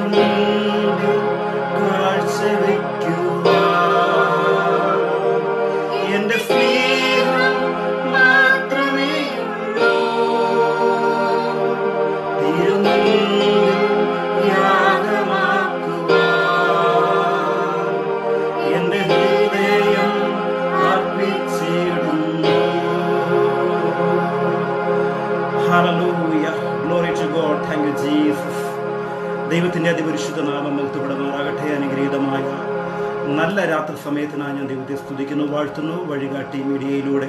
തിരുമുൻപിൽ കാഴ്ചവെക്കുവാൻ എന്റെ സ്നേഹം മാത്രമേ ഉള്ളൂ തിരുമുൻപിൽ യാഗമാക്കുവാൻ എന്റെ ഹൃദയം അർപ്പിച്ചിടുന്നു Hallelujah. Glory to God. Thank you, Jesus. ദൈവത്തിന്റെ അതിപരിശുദ്ധ നാമം മുക്തപ്പെടുമാറാകട്ടെ അനുഗ്രഹീതമായ നല്ല രാത്രി സമയത്തിനായി ഞാൻ ദൈവത്തെ സ്തുതിക്കുന്നു വാഴ്ത്തുന്നു വഴികാട്ടി മീഡിയയിലൂടെ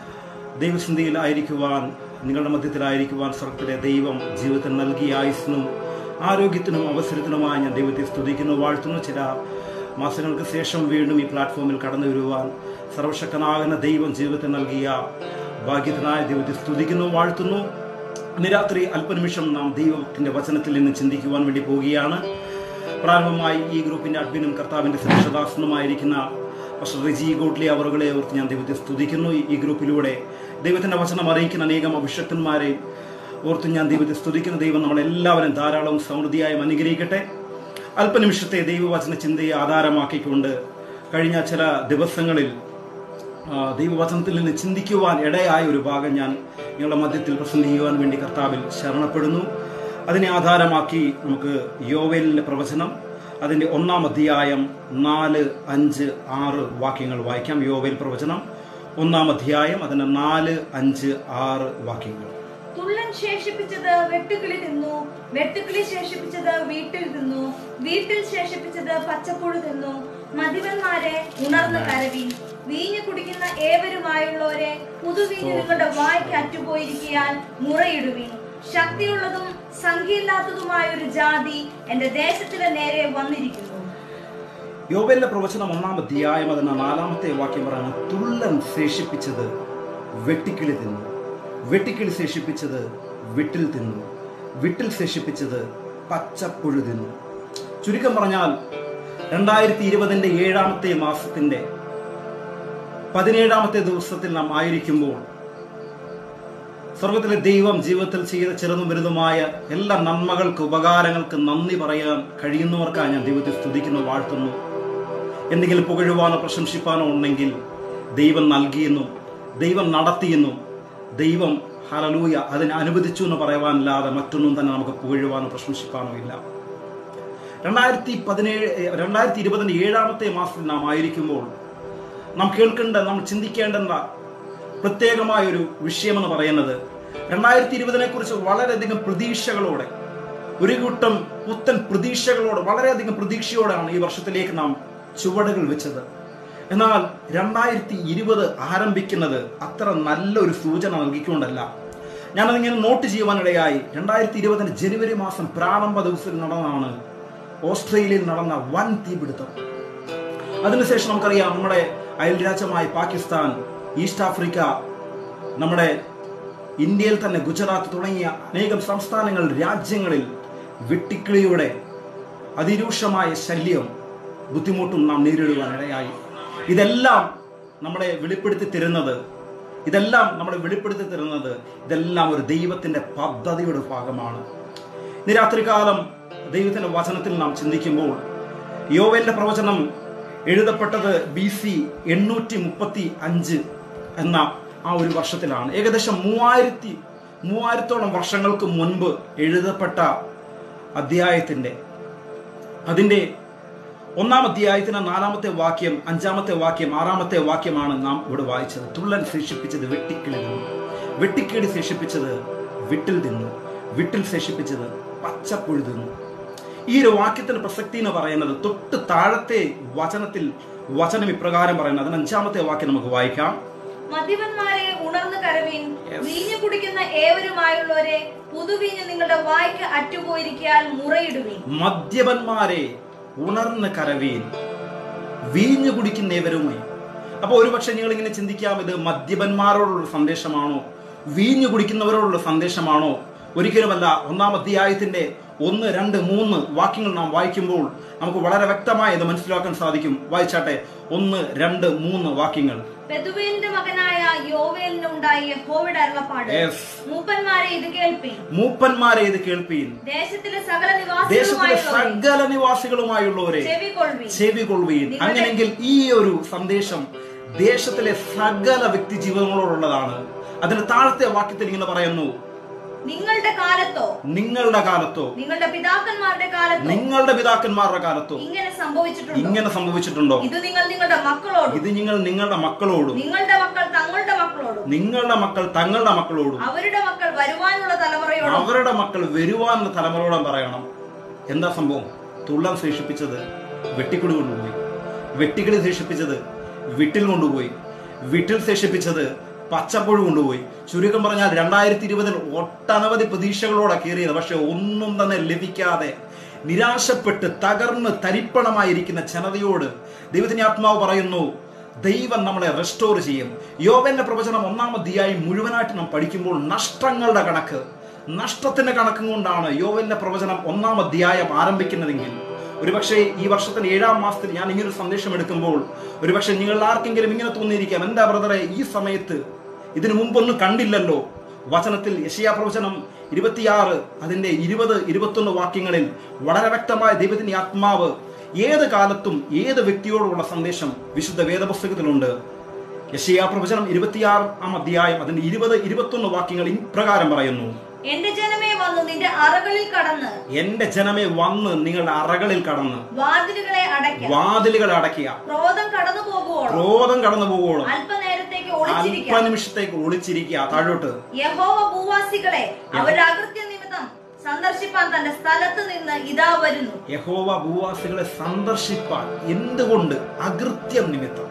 ദൈവസന്ധിയിലായിരിക്കുവാൻ നിങ്ങളുടെ മധ്യത്തിലായിരിക്കുവാൻ സ്വർഗത്തിലെ ദൈവം ജീവിതത്തിൽ നൽകിയ ആയുസ്സിനും ആരോഗ്യത്തിനും അവസരത്തിനുമായി ഞാൻ ദൈവത്തെ സ്തുതിക്കുന്നു വാഴ്ത്തുന്നു ചില മാസങ്ങൾക്ക് ശേഷം വീണ്ടും ഈ പ്ലാറ്റ്ഫോമിൽ കടന്നു വരുവാൻ സർവശക്തനാകുന്ന ദൈവം ജീവിതത്തിൽ നൽകിയ ഭാഗ്യത്തിനായ ദൈവത്തെ സ്തുതിക്കുന്നു വാഴ്ത്തുന്നു ഇന്ന് രാത്രി അല്പനിമിഷം നാം ദൈവത്തിന്റെ വചനത്തിൽ നിന്ന് ചിന്തിക്കുവാൻ വേണ്ടി പോവുകയാണ് പ്രാരംഭമായി ഈ ഗ്രൂപ്പിന്റെ അഡ്മിനും കർത്താവിന്റെ ശ്രേഷ്ഠദാസനുമായിരിക്കുന്ന പക്ഷേ റിജി ഗോട്ട്ലി അവറുകളെ ഓർത്ത് ഞാൻ ദൈവത്തെ സ്തുതിക്കുന്നു ഈ- ഈ ഗ്രൂപ്പിലൂടെ ദൈവത്തിന്റെ വചനം അറിയിക്കുന്ന അനേകം അഭിഷക്തന്മാരെ ഓർത്ത് ഞാൻ ദൈവത്തെ സ്തുതിക്കുന്ന ദൈവം നമ്മളെല്ലാവരും ധാരാളം സമൃദ്ധിയായും അനുഗ്രഹിക്കട്ടെ അല്പനിമിഷത്തെ ദൈവവചന ചിന്തയെ ആധാരമാക്കിക്കൊണ്ട് കഴിഞ്ഞ ചില ദിവസങ്ങളിൽ ആ, ദൈവവചനത്തിൽ നിന്ന് ചിന്തിക്കുവാൻ ഇടയായ ഒരു ഭാഗം ഞാൻ നിങ്ങളുടെ മധ്യത്തിൽ പ്രസന്റ് ചെയ്യുവാൻ വേണ്ടി കർത്താവിൽ ശരണപ്പെടുന്നു അതിനെ ആധാരമാക്കി നമുക്ക് യോവേലിന്റെ പ്രവചനം അതിന്റെ ഒന്നാം അധ്യായം നാല് അഞ്ച് ആറ് വാക്യങ്ങൾ വായിക്കാം യോവേൽ പ്രവചനം ഒന്നാം അധ്യായം അതിന്റെ നാല് അഞ്ച് ആറ് വാക്യങ്ങൾ തുള്ളൻ ശേഷിപ്പിച്ചത് വെട്ടുക്കിളി തിന്നു വെട്ടുക്കിളി ശേഷിപ്പിച്ചത് വീട്ടിൽ തിന്നു വീട്ടിൽ ശേഷിപ്പിച്ചത് പച്ചപ്പുഴു തിന്നു മതിവന്മാരെ ഉണർന്ന് കരവി വീഞ്ഞു കുടിക്കുന്ന ഏവരുമായുള്ളവരെ പുതുവീഞ്ഞ് നിങ്ങളുടെ വായ്ക്ക് അറ്റുപോയിരിക്കാൻ മുറയിടുവിൻ ശക്തിയുള്ളതും സംഖ്യയില്ലാത്തതുമായ ഒരു ജാതി എന്റെ ദേശത്തിന്റെ നേരെ വന്നിരിക്കുന്നു യോബേലിന്റെ പ്രവചനം ഒന്നാം അധ്യായം അതിന്റെ നാലാമത്തെ വാക്യം പറയുന്നത് തുള്ളൻ ശേഷിപ്പിച്ചത് വെട്ടിക്കിളി തിന്നു വെട്ടിക്കിളി ശേഷിപ്പിച്ചത് വിട്ടിൽ തിന്നു വിട്ടിൽ ശേഷിപ്പിച്ചത് പച്ചപ്പുഴു തിന്നു ചുരുക്കം പറഞ്ഞാൽ രണ്ടായിരത്തി ഇരുപതിന്റെ ഏഴാമത്തെ മാസത്തിന്റെ പതിനേഴാമത്തെ ദിവസത്തിൽ നാം ആയിരിക്കുമ്പോൾ സ്വർഗത്തിലെ ദൈവം ജീവിതത്തിൽ ചെയ്ത ചെറുതും വലുതുമായ എല്ലാ നന്മകൾക്ക് ഉപകാരങ്ങൾക്ക് നന്ദി പറയാൻ കഴിയുന്നവർക്കായി ഞാൻ ദൈവത്തെ സ്തുതിക്കുന്നു വാഴ്ത്തുന്നു എന്തെങ്കിലും പുകഴുവാനോ പ്രശംസിപ്പാനോ ഉണ്ടെങ്കിൽ ദൈവം നൽകിയെന്നും ദൈവം നടത്തിയെന്നും ദൈവം ഹലലൂയ അതിനെ അനുവദിച്ചു എന്ന് പറയുവാനല്ലാതെ മറ്റൊന്നും തന്നെ നമുക്ക് പുകഴുവാനോ പ്രശംസിപ്പാനോ ഇല്ല രണ്ടായിരത്തി പതിനേഴ് രണ്ടായിരത്തി ഇരുപതിന്റെ ഏഴാമത്തെ മാസത്തിൽ നാം ആയിരിക്കുമ്പോൾ നാം കേൾക്കേണ്ട നാം ചിന്തിക്കേണ്ട പ്രത്യേകമായ ഒരു വിഷയമെന്ന് പറയുന്നത് രണ്ടായിരത്തി ഇരുപതിനെ കുറിച്ച് വളരെയധികം പ്രതീക്ഷകളോടെ ഒരു കൂട്ടം പുത്തൻ പ്രതീക്ഷകളോടെ വളരെയധികം പ്രതീക്ഷയോടെയാണ് ഈ വർഷത്തിലേക്ക് നാം ചുവടുകൾ വെച്ചത് എന്നാൽ രണ്ടായിരത്തി ഇരുപത് ആരംഭിക്കുന്നത് അത്ര നല്ലൊരു സൂചന നൽകിക്കൊണ്ടല്ല ഞാനതിങ്ങനെ നോട്ട് ചെയ്യുവാനിടയായി രണ്ടായിരത്തി ഇരുപതിന്റെ ജനുവരി മാസം പ്രാരംഭ ദിവസത്തിൽ നടന്നതാണ് ഓസ്ട്രേലിയയിൽ നടന്ന വൻ തീപിടുത്തം അതിനുശേഷം നമുക്കറിയാം നമ്മുടെ അയൽരാജ്യമായ പാകിസ്ഥാൻ ഈസ്റ്റ് ആഫ്രിക്ക നമ്മുടെ ഇന്ത്യയിൽ തന്നെ ഗുജറാത്ത് തുടങ്ങിയ അനേകം സംസ്ഥാനങ്ങൾ രാജ്യങ്ങളിൽ വെട്ടിക്കിളിയുടെ അതിരൂക്ഷമായ ശല്യം ബുദ്ധിമുട്ടും നാം നേരിടുവാൻ ഇടയായി ഇതെല്ലാം നമ്മളെ വെളിപ്പെടുത്തി തരുന്നത് ഇതെല്ലാം നമ്മളെ വെളിപ്പെടുത്തി തരുന്നത് ഇതെല്ലാം ഒരു ദൈവത്തിന്റെ പദ്ധതിയുടെ ഭാഗമാണ് ഇന്ന് രാത്രികാലം ദൈവത്തിന്റെ വചനത്തിൽ നാം ചിന്തിക്കുമ്പോൾ യോവേലിന്റെ പ്രവചനം എഴുതപ്പെട്ടത് ബി സി എണ്ണൂറ്റി മുപ്പത്തി അഞ്ച് എന്ന ആ ഒരു വർഷത്തിലാണ് ഏകദേശം മൂവായിരത്തി മൂവായിരത്തോളം വർഷങ്ങൾക്ക് മുൻപ് എഴുതപ്പെട്ട അധ്യായത്തിന്റെ അതിന്റെ ഒന്നാം അധ്യായത്തിന് നാലാമത്തെ വാക്യം അഞ്ചാമത്തെ വാക്യം ആറാമത്തെ വാക്യമാണ് നാം ഇവിടെ വായിച്ചത് തുള്ളൻ ശേഷിപ്പിച്ചത് വെട്ടിക്കിളി തിന്നു വെട്ടിക്കിളി ശേഷിപ്പിച്ചത് വിട്ടിൽ തിന്നു വിട്ടിൽ ശേഷിപ്പിച്ചത് പച്ചപ്പുഴു തിന്നു ഈ ഒരു വാക്യത്തിന്റെ പ്രസക്തി എന്ന് പറയുന്നത് തൊട്ട് താഴത്തെ വചനത്തിൽ വചനം ഇപ്രകാരം പറയുന്നത് അതിന് അഞ്ചാമത്തെ വാക്യം നമുക്ക് വായിക്കാം മദ്യപന്മാരെ ഉണർന്ന് കരവിൻ Yes. വീഞ്ഞു കുടിക്കുന്ന ഏവരുമായുള്ളവരെ പുതുവീഞ്ഞ് നിങ്ങളുടെ വായ്ക്ക് അറ്റുപോയിരിക്കാൻ മുറയിടുവിൻ മദ്യപന്മാരെ ഉണർന്ന് കരവീൻ വീഞ്ഞു കുടിക്കുന്നവരുമായി അപ്പൊ ഒരുപക്ഷെ നിങ്ങൾ ഇങ്ങനെ ചിന്തിക്കാം ഇത് മദ്യപന്മാരോടുള്ള സന്ദേശമാണോ വീഞ്ഞു കുടിക്കുന്നവരോടുള്ള സന്ദേശമാണോ ഒരിക്കലുമല്ല ഒന്നാം അധ്യായത്തിന്റെ ഒന്ന് രണ്ട് മൂന്ന് വാക്യങ്ങൾ നാം വായിക്കുമ്പോൾ നമുക്ക് വളരെ വ്യക്തമായി ഇത് മനസ്സിലാക്കാൻ സാധിക്കും വായിച്ചാട്ടെ ഒന്ന് രണ്ട് മൂന്ന് വാക്യങ്ങൾ പെതുവേലിന്റെ മകനായ യോവേലിന് ഉണ്ടായ യഹോവയുടെ അരുളപ്പാട് Yes. മൂപ്പന്മാരെ ഇത് കേൾപ്പീൻ മൂപ്പന്മാരെ ഇത് കേൾപ്പീൻ ദേശത്തിലെ സകല ദേശത്തിലെ നിവാസികളുമായുള്ളവരെ സകല നിവാസികളുമായുള്ളവരെ ചെവി കൊള്ളുവീൻ ചെവി കൊള്ളുകയും അങ്ങനെയെങ്കിൽ ഈ ഒരു സന്ദേശം ദേശത്തിലെ സകല വ്യക്തി ജീവിതങ്ങളോടുള്ളതാണ് അതിന് താഴത്തെ വാക്യത്തിൽ ഇങ്ങനെ പറയുന്നു നിങ്ങളുടെ കാലത്തോ നിങ്ങളുടെ കാലത്തോ നിങ്ങളുടെ പിതാക്കന്മാരുടെ കാലത്തോ നിങ്ങളുടെ പിതാക്കന്മാരുടെ കാലത്തോ ഇങ്ങനെ സംഭവിച്ചിട്ടുണ്ടോ ഇങ്ങനെ സംഭവിച്ചിട്ടുണ്ടോ ഇത് നിങ്ങൾ നിങ്ങളുടെ മക്കളോടും ഇത് നിങ്ങൾ നിങ്ങളുടെ മക്കളോടും നിങ്ങളുടെ മക്കൾ തങ്ങളുടെ മക്കളോടും നിങ്ങളുടെ മക്കൾ തങ്ങളുടെ മക്കളോടും അവരുടെ മക്കൾ വരുവാനുള്ള തലമുറയോടും അവരുടെ മക്കൾ വരുവാനുള്ള തലമുറയോളം പറയണം എന്താ സംഭവം തുള്ളൻ ശേഷിപ്പിച്ചത് വെട്ടിക്കുടി കൊണ്ടുപോയി വെട്ടിക്കിളി ശേഷിപ്പിച്ചത് വിട്ടിൽ കൊണ്ടുപോയി വിട്ടിൽ ശേഷിപ്പിച്ചത് പച്ചപ്പുഴു കൊണ്ടുപോയി ചുരുക്കം പറഞ്ഞാൽ രണ്ടായിരത്തി ഇരുപതിൽ ഒട്ടനവധി പ്രതീക്ഷകളോടെ കയറിയത് പക്ഷെ ഒന്നും തന്നെ ലഭിക്കാതെ നിരാശപ്പെട്ട് തകർന്ന് തരിപ്പണമായിരിക്കുന്ന ജനതയോട് ദൈവത്തിന്റെ ആത്മാവ് പറയുന്നു ദൈവം നമ്മളെ റെസ്റ്റോർ ചെയ്യും യോവന്റെ പ്രവചനം ഒന്നാം അധ്യായം മുഴുവനായിട്ട് നാം പഠിക്കുമ്പോൾ നഷ്ടങ്ങളുടെ കണക്ക് നഷ്ടത്തിന്റെ കണക്കും കൊണ്ടാണ് യോവന്റെ പ്രവചനം ഒന്നാം അധ്യായം ആരംഭിക്കുന്നതെങ്കിൽ ഒരുപക്ഷെ ഈ വർഷത്തിന്റെ ഏഴാം മാസത്തിൽ ഞാൻ ഇങ്ങനെ ഒരു സന്ദേശം എടുക്കുമ്പോൾ ഒരുപക്ഷെ നിങ്ങൾ ആർക്കെങ്കിലും ഇങ്ങനെ തോന്നിയിരിക്കാം എന്താ ബ്രദറെ ഈ സമയത്ത് ഇതിനു മുമ്പൊന്നും കണ്ടില്ലല്ലോ വചനത്തിൽ യശയാ പ്രവചനം ഇരുപത്തിയാറ് അതിന്റെ ഇരുപത് ഇരുപത്തൊന്ന് വാക്യങ്ങളിൽ വളരെ വ്യക്തമായ ദൈവത്തിന്റെ ആത്മാവ് ഏത് കാലത്തും ഏത് വ്യക്തിയോടുള്ള സന്ദേശം വിശുദ്ധ വേദപുസ്തകത്തിലുണ്ട് യശയാ പ്രവചനം ഇരുപത്തിയാറാം അധ്യായം അതിന്റെ ഇരുപത് ഇരുപത്തൊന്ന് വാക്യങ്ങൾ ഇപ്രകാരം പറയുന്നു എന്റെ ജനമേ വന്നു നിന്റെ അറകളിൽ കടന്ന് എന്റെ ജനമേ വന്ന് നിങ്ങളുടെ അറകളിൽ കടന്ന് വാതിലുകളെ അടയ്ക്ക വാതിലുകൾ അടയ്ക്കുക ക്രോധം കടന്നു പോകുവോളം ക്രോധം കടന്നു പോവുകയോളം അല്പനേരത്തേക്ക് ഒളിച്ചിരിക്കാം അല്പനിമിഷത്തേക്ക് ഒളിച്ചിരിക്കുക താഴോട്ട് യഹോവ ഭൂവാസികളെ അവരുടെ അകൃത്യ നിമിത്തം സന്ദർശിപ്പാൻ തന്റെ സ്ഥലത്ത് നിന്ന് ഇതാ വരുന്നു യഹോവ ഭൂവാസികളെ സന്ദർശിപ്പാൻ എന്തുകൊണ്ട് അകൃത്യം നിമിത്തം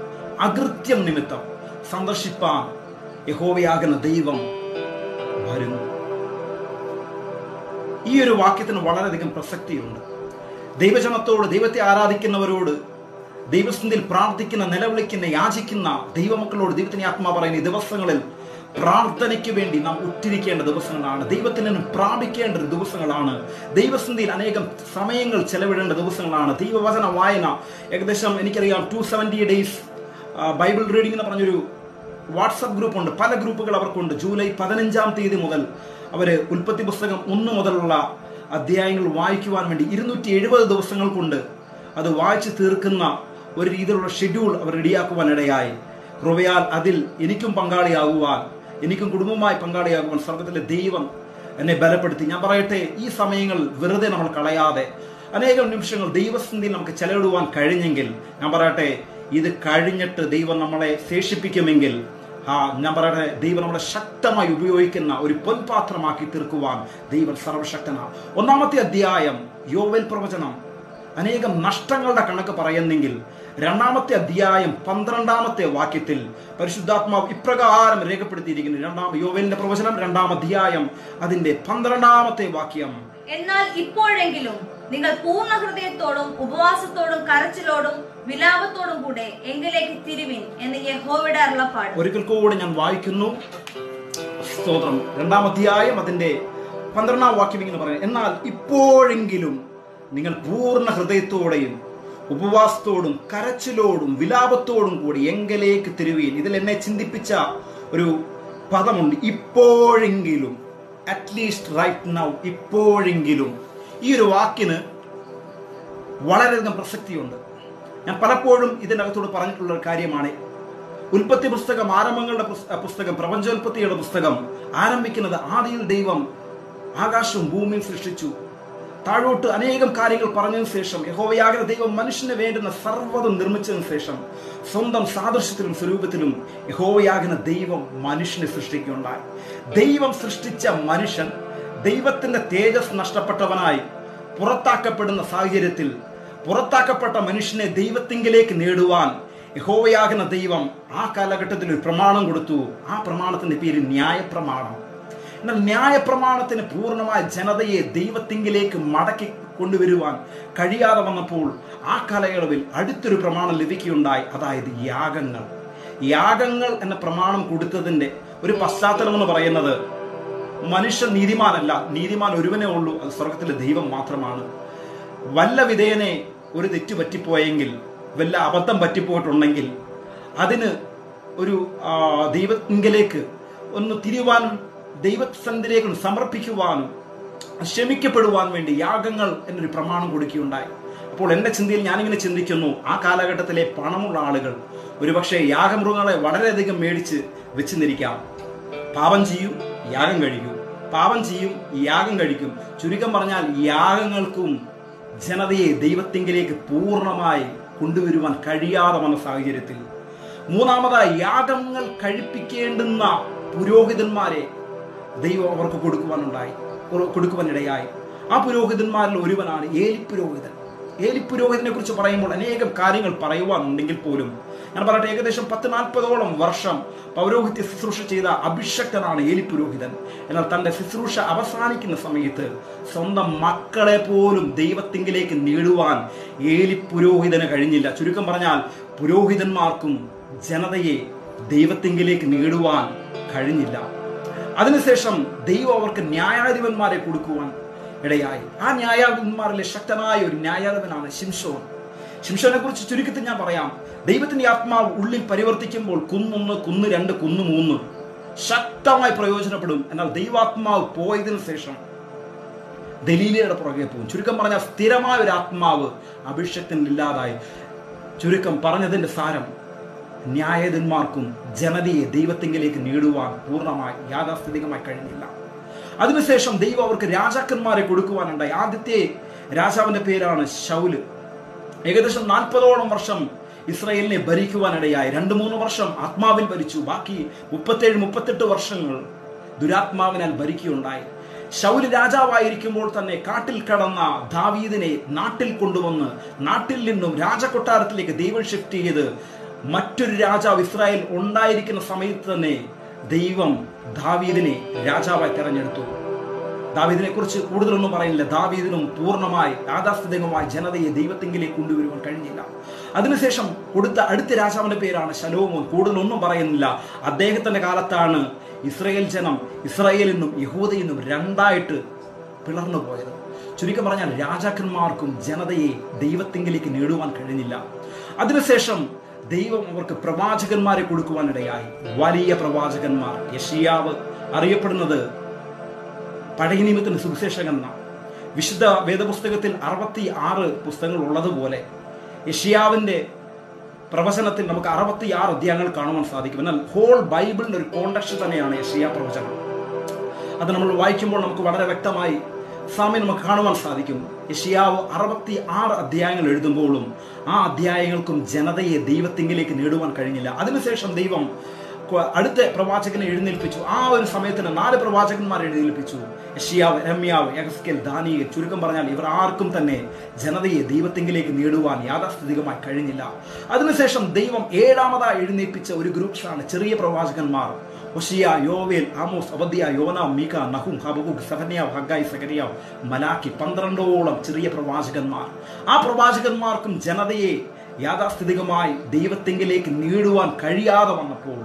അകൃത്യം നിമിത്തം സന്ദർശിപ്പാൻ യഹോവയാകുന്ന ദൈവം വരുന്നു ഈ ഒരു വാക്യത്തിന് വളരെയധികം പ്രസക്തിയുണ്ട് ദൈവജനത്തോട് ദൈവത്തെ ആരാധിക്കുന്നവരോട് ദൈവസ്ഥിതിയിൽ പ്രാർത്ഥിക്കുന്ന നിലവിളിക്കുന്ന യാചിക്കുന്ന ദൈവമക്കളോട് ദൈവത്തിന് ആത്മാ പറയുന്ന ഈ ദിവസങ്ങളിൽ പ്രാർത്ഥനയ്ക്ക് വേണ്ടി നാം ഉറ്റിരിക്കേണ്ട ദിവസങ്ങളാണ് ദൈവത്തിൽ നിന്ന് പ്രാപിക്കേണ്ട ഒരു ദിവസങ്ങളാണ് ദൈവസ്ഥിതിയിൽ അനേകം സമയങ്ങൾ ചെലവിടേണ്ട ദിവസങ്ങളാണ് ദൈവവചന വായന ഏകദേശം എനിക്കറിയാം two seventy days Bible reading എന്ന് പറഞ്ഞൊരു വാട്സപ്പ് ഗ്രൂപ്പ് ഉണ്ട് പല ഗ്രൂപ്പുകൾ അവർക്കുണ്ട് ജൂലൈ പതിനഞ്ചാം തീയതി മുതൽ അവര് ഉൽപ്പത്തി പുസ്തകം ഒന്ന് മുതലുള്ള അധ്യായങ്ങൾ വായിക്കുവാൻ വേണ്ടി ഇരുന്നൂറ്റി എഴുപത് ദിവസങ്ങൾ കൊണ്ട് അത് വായിച്ചു തീർക്കുന്ന ഒരു രീതിയിലുള്ള ഷെഡ്യൂൾ അവർ റെഡിയാക്കുവാൻ ഇടയായി കൃപയാൽ അതിൽ എനിക്കും പങ്കാളിയാകുവാൻ എനിക്കും കുടുംബമായി പങ്കാളിയാകുവാൻ സ്വർഗത്തിലെ ദൈവം എന്നെ ബലപ്പെടുത്തി ഞാൻ പറയട്ടെ ഈ സമയങ്ങൾ വെറുതെ നമ്മൾ കളയാതെ അനേകം നിമിഷങ്ങൾ ദൈവസ്ഥിതിയിൽ നമുക്ക് ചെലവിടുവാൻ കഴിഞ്ഞെങ്കിൽ ഞാൻ പറയട്ടെ ഇത് കഴിഞ്ഞിട്ട് ദൈവം നമ്മളെ ശേഷിപ്പിക്കുമെങ്കിൽ ആ ഞാൻ പറയട്ടെ ദൈവം നമ്മളെ ശക്തമായി ഉപയോഗിക്കുന്ന ഒരു പൊൻപാത്രമാക്കി തീർക്കുവാൻ ദൈവം സർവശക്തനാണ് ഒന്നാമത്തെ അധ്യായം യോവൽ പ്രവചനം അനേകം നഷ്ടങ്ങളുടെ കണക്ക് പറയുന്നെങ്കിൽ രണ്ടാമത്തെ അധ്യായം പന്ത്രണ്ടാമത്തെ വാക്യത്തിൽ പരിശുദ്ധാത്മാവ് ഇപ്രകാരം രേഖപ്പെടുത്തിയിരിക്കുന്നു രണ്ടാം യോവലിന്റെ പ്രവചനം രണ്ടാം അധ്യായം അതിന്റെ പന്ത്രണ്ടാമത്തെ വാക്യം എന്നാൽ ഇപ്പോഴെങ്കിലും നിങ്ങൾ പൂർണ്ണ ഹൃദയത്തോടും ഉപവാസത്തോടും കരച്ചിലോടും വിലാപത്തോടും കൂടെ എങ്കിലേക്ക് തിരുവിൻ എന്ന് യഹോവയുടെ അരുളപ്പാട് ഒരിക്കൽ കൂടി ഞാൻ വായിക്കുന്നു സ്തോത്രം രണ്ടാം അധ്യായം അതിന്റെ പന്ത്രണ്ടാം വാക്യം ഇങ്ങനെ പറയുന്നത് എന്നാൽ ഇപ്പോഴെങ്കിലും നിങ്ങൾ പൂർണ്ണ ഹൃദയത്തോടെയും ഉപവാസത്തോടും കരച്ചിലോടും വിലാപത്തോടും കൂടി എങ്കിലേക്ക് തിരുവീൻ ഇതിൽ എന്നെ ചിന്തിപ്പിച്ച ഒരു പദമുണ്ട് ഇപ്പോഴെങ്കിലും അറ്റ്ലീസ്റ്റ് റൈറ്റ് നൗ ഇപ്പോഴെങ്കിലും ഈ ഒരു വാക്കിന് വളരെയധികം പ്രസക്തിയുണ്ട് ഞാൻ പലപ്പോഴും ഇതിനകത്തോട് പറഞ്ഞിട്ടുള്ള ഒരു കാര്യമാണ് ഉൽപ്പത്തി പുസ്തകം ആരംഭങ്ങളുടെ പുസ്ത- പുസ്തകം പ്രപഞ്ചോൽപ്പത്തിയുടെ പുസ്തകം ആരംഭിക്കുന്നത് ആദിയിൽ ദൈവം ആകാശവും ഭൂമിയും സൃഷ്ടിച്ചു താഴോട്ട് അനേകം കാര്യങ്ങൾ പറഞ്ഞതിന് ശേഷം യഹോവയാകുന്ന ദൈവം മനുഷ്യന് വേണ്ടുന്ന സർവ്വതും നിർമ്മിച്ചതിന് ശേഷം സ്വന്തം സാദൃശ്യത്തിലും സ്വരൂപത്തിലും യഹോവയാകുന്ന ദൈവം മനുഷ്യനെ സൃഷ്ടിക്കുകയുണ്ടായി ദൈവം സൃഷ്ടിച്ച മനുഷ്യൻ ദൈവത്തിന്റെ തേജസ് നഷ്ടപ്പെട്ടവനായി പുറത്താക്കപ്പെടുന്ന സാഹചര്യത്തിൽ പുറത്താക്കപ്പെട്ട മനുഷ്യനെ ദൈവത്തിങ്കിലേക്ക് നേടുവാൻ യഹോവയാകുന്ന ദൈവം ആ കാലഘട്ടത്തിൽ ഒരു പ്രമാണം കൊടുത്തു ആ പ്രമാണത്തിന്റെ പേര് ന്യായപ്രമാണം എന്നാൽ ന്യായപ്രമാണത്തിന് പൂർണ്ണമായ ജനതയെ ദൈവത്തിങ്കിലേക്ക് മടക്കി കൊണ്ടുവരുവാൻ കഴിയാതെ വന്നപ്പോൾ ആ കാലയളവിൽ അടുത്തൊരു പ്രമാണം ലഭിക്കുകയുണ്ടായി അതായത് യാഗങ്ങൾ യാഗങ്ങൾ എന്ന പ്രമാണം കൊടുത്തതിന്റെ ഒരു പശ്ചാത്തലം എന്ന് പറയുന്നത് മനുഷ്യൻ നീതിമാനല്ല നീതിമാൻ ഒരുവനേ ഉള്ളൂ അത് സ്വർഗത്തിലെ ദൈവം മാത്രമാണ് വല്ല വിധേയനെ ഒരു തെറ്റ് പറ്റിപ്പോയെങ്കിൽ വല്ല അബദ്ധം പറ്റിപ്പോയിട്ടുണ്ടെങ്കിൽ അതിന് ഒരു ആ, ദൈവത്തിങ്കിലേക്ക് ഒന്ന് തിരിയുവാനും ദൈവസന്നിധിയിലേക്ക് ഒന്ന് സമർപ്പിക്കുവാനും ക്ഷമിക്കപ്പെടുവാൻ വേണ്ടി യാഗങ്ങൾ എന്നൊരു പ്രമാണം കൊടുക്കുകയുണ്ടായി അപ്പോൾ എൻ്റെ ചിന്തയിൽ ഞാനിങ്ങനെ ചിന്തിക്കുന്നു ആ കാലഘട്ടത്തിലെ പണമുള്ള ആളുകൾ ഒരുപക്ഷെ യാഗമൃഗങ്ങളെ വളരെയധികം മേടിച്ച് വെച്ച് നിരിക്കാം പാപം ചെയ്യും യാഗം കഴിക്കും പാപം ചെയ്യും യാഗം കഴിക്കും ചുരുക്കം പറഞ്ഞാൽ യാഗങ്ങൾക്കും ജനതയെ ദൈവത്തിങ്കിലേക്ക് പൂർണ്ണമായി കൊണ്ടുവരുവാൻ കഴിയാതെ വന്ന സാഹചര്യത്തിൽ മൂന്നാമതായി യാഗങ്ങൾ കഴിപ്പിക്കേണ്ടുന്ന പുരോഹിതന്മാരെ ദൈവം അവർക്ക് കൊടുക്കുവാനുണ്ടായി കൊ- കൊടുക്കുവാനിടയായി ആ പുരോഹിതന്മാരിൽ ഒരുവനാണ് ഏലി പുരോഹിതൻ ഏലി പുരോഹിതനെ കുറിച്ച് പറയുമ്പോൾ അനേകം കാര്യങ്ങൾ പറയുവാനുണ്ടെങ്കിൽ പോലും ഞാൻ പറയട്ടെ ഏകദേശം പത്ത് നാൽപ്പതോളം വർഷം പൗരോഹിത്യ ശുശ്രൂഷ ചെയ്ത അഭിഷക്തനാണ് ഏലി പുരോഹിതൻ എന്നാൽ തന്റെ ശുശ്രൂഷ അവസാനിക്കുന്ന സമയത്ത് സ്വന്തം മക്കളെ പോലും ദൈവത്തിങ്കിലേക്ക് നേടുവാൻ ഏലി പുരോഹിതന് കഴിഞ്ഞില്ല ചുരുക്കം പറഞ്ഞാൽ പുരോഹിതന്മാർക്കും ജനതയെ ദൈവത്തിങ്കിലേക്ക് നേടുവാൻ കഴിഞ്ഞില്ല അതിനുശേഷം ദൈവം അവർക്ക് ന്യായാധിപന്മാരെ കൊടുക്കുവാൻ ഇടയായി ആ ന്യായാധിപന്മാരിലെ ശക്തനായ ഒരു ന്യായാധിപനാണ് ശിംഷോൻ ശിംഷോനെ കുറിച്ച് ചുരുക്കത്തിൽ ഞാൻ പറയാം ദൈവത്തിന്റെ ആത്മാവ് ഉള്ളിൽ പരിവർത്തിക്കുമ്പോൾ കുന്നൊന്ന് കുന്ന് രണ്ട് കുന്ന് മൂന്ന് ശക്തമായി പ്രയോജനപ്പെടും എന്നാൽ ദൈവാത്മാവ് പോയതിനു ശേഷം ദലീലയുടെ പുറകെ പോകും ചുരുക്കം പറഞ്ഞാൽ സ്ഥിരമായ ഒരു ആത്മാവ് അഭിഷക്തനിൽ ഇല്ലാതായി ചുരുക്കം പറഞ്ഞതിന്റെ സാരം ന്യായാധിപന്മാർക്കും ജനതയെ ദൈവത്തിങ്കിലേക്ക് നേടുവാൻ പൂർണ്ണമായി യാഥാസ്ഥിതികമായി കഴിഞ്ഞില്ല അതിനുശേഷം ദൈവം അവർക്ക് രാജാക്കന്മാരെ കൊടുക്കുവാനുണ്ടായി ആദ്യത്തെ രാജാവിന്റെ പേരാണ് ശൗല് ഏകദേശം നാൽപ്പതോളം വർഷം ഇസ്രായേലിനെ ഭരിക്കുവാനിടയായി രണ്ട് മൂന്ന് വർഷം ആത്മാവിൽ ഭരിച്ചു ബാക്കി മുപ്പത്തേഴ് മുപ്പത്തെട്ട് വർഷങ്ങൾ ദുരാത്മാവിനാൽ ഭരിക്കുകയുണ്ടായി ശൗല് രാജാവായിരിക്കുമ്പോൾ തന്നെ കാട്ടിൽ കടന്ന ദാവീദിനെ നാട്ടിൽ കൊണ്ടുവന്ന് നാട്ടിൽ നിന്നും രാജകൊട്ടാരത്തിലേക്ക് ദൈവം ഷിഫ്റ്റ് ചെയ്ത് മറ്റൊരു രാജാവ് ഇസ്രായേൽ ഉണ്ടായിരിക്കുന്ന സമയത്ത് തന്നെ ദൈവം ദാവീദിനെ രാജാവായി തെരഞ്ഞെടുത്തു ദാവീദിനെ കുറിച്ച് കൂടുതലൊന്നും പറയുന്നില്ല ദാവീദിനും പൂർണ്ണമായി യാഥാസ്ഥിതികമായി ജനതയെ ദൈവത്തെങ്കിലേക്ക് കൊണ്ടുവരുവാൻ കഴിഞ്ഞില്ല അതിനുശേഷം കൊടുത്ത അടുത്ത രാജാവിന്റെ പേരാണ് ശലോമോൻ കൂടുതലൊന്നും പറയുന്നില്ല അദ്ദേഹത്തിന്റെ കാലത്താണ് ഇസ്രായേൽ ജനം ഇസ്രായേലിൽ നിന്നും യഹൂദയിൽ നിന്നും രണ്ടായിട്ട് പിളർന്നു പോയത് ചുരുക്കം പറഞ്ഞാൽ രാജാക്കന്മാർക്കും ജനതയെ ദൈവത്തെങ്കിലേക്ക് നേടുവാൻ കഴിഞ്ഞില്ല അതിനുശേഷം ദൈവം അവർക്ക് പ്രവാചകന്മാരെ കൊടുക്കുവാനിടയായി വലിയ പ്രവാചകന്മാർ യഷിയാവ് അറിയപ്പെടുന്നത് പഴയ നിയമത്തിന് സുവിശേഷകൻ എന്നാണ് വിശുദ്ധ വേദപുസ്തകത്തിൽ അറുപത്തി ആറ് പുസ്തകങ്ങൾ ഉള്ളതുപോലെ യഷിയാവിന്റെ പ്രവചനത്തിൽ നമുക്ക് അറുപത്തി ആറ് അധ്യായങ്ങൾ കാണുവാൻ സാധിക്കും എന്നാൽ ഹോൾ ബൈബിളിന്റെ ഒരു കോണ്ടക്സ്റ്റ് തന്നെയാണ് യഷിയ പ്രവചനം അത് നമ്മൾ വായിക്കുമ്പോൾ നമുക്ക് വളരെ വ്യക്തമായി സാമ്യം നമുക്ക് കാണുവാൻ സാധിക്കും യഷിയാവ് അറുപത്തി ആറ് അധ്യായങ്ങൾ എഴുതുമ്പോഴും ആ അധ്യായങ്ങൾക്കും ജനതയെ ദൈവത്തിങ്കിലേക്ക് നേടുവാൻ കഴിഞ്ഞില്ല അതിനുശേഷം ദൈവം കൊ- അടുത്ത പ്രവാചകനെ എഴുന്നേൽപ്പിച്ചു ആ ഒരു സമയത്തിന് നാല് പ്രവാചകന്മാരെ എഴുന്നേൽപ്പിച്ചു യഷിയാവ് രമ്യാവ് യഹസ്കേൽ ദാനിയൽ ചുരുക്കം പറഞ്ഞാൽ ഇവർ ആർക്കും തന്നെ ജനതയെ ദൈവത്തിങ്കിലേക്ക് നേടുവാൻ യാഥാസ്ഥിതികമായി കഴിഞ്ഞില്ല അതിനുശേഷം ദൈവം ഏഴാമതായി എഴുന്നേൽപ്പിച്ച ഒരു ഗ്രൂപ്പ്സാണ് ചെറിയ പ്രവാചകന്മാർ ഒഷിയ യോവേൽ ആമോസ് അവധിയ യോന മീക നഹും ഹബകുക് സഹനിയാവ് ഹഗായി സഹനിയാവ് മലാക്കി പന്ത്രണ്ടോളം ചെറിയ പ്രവാചകന്മാർ ആ പ്രവാചകന്മാർക്കും ജനതയെ യാഥാസ്ഥിതികമായി ദൈവത്തെങ്കിലേക്ക് നേടുവാൻ കഴിയാതെ വന്നപ്പോൾ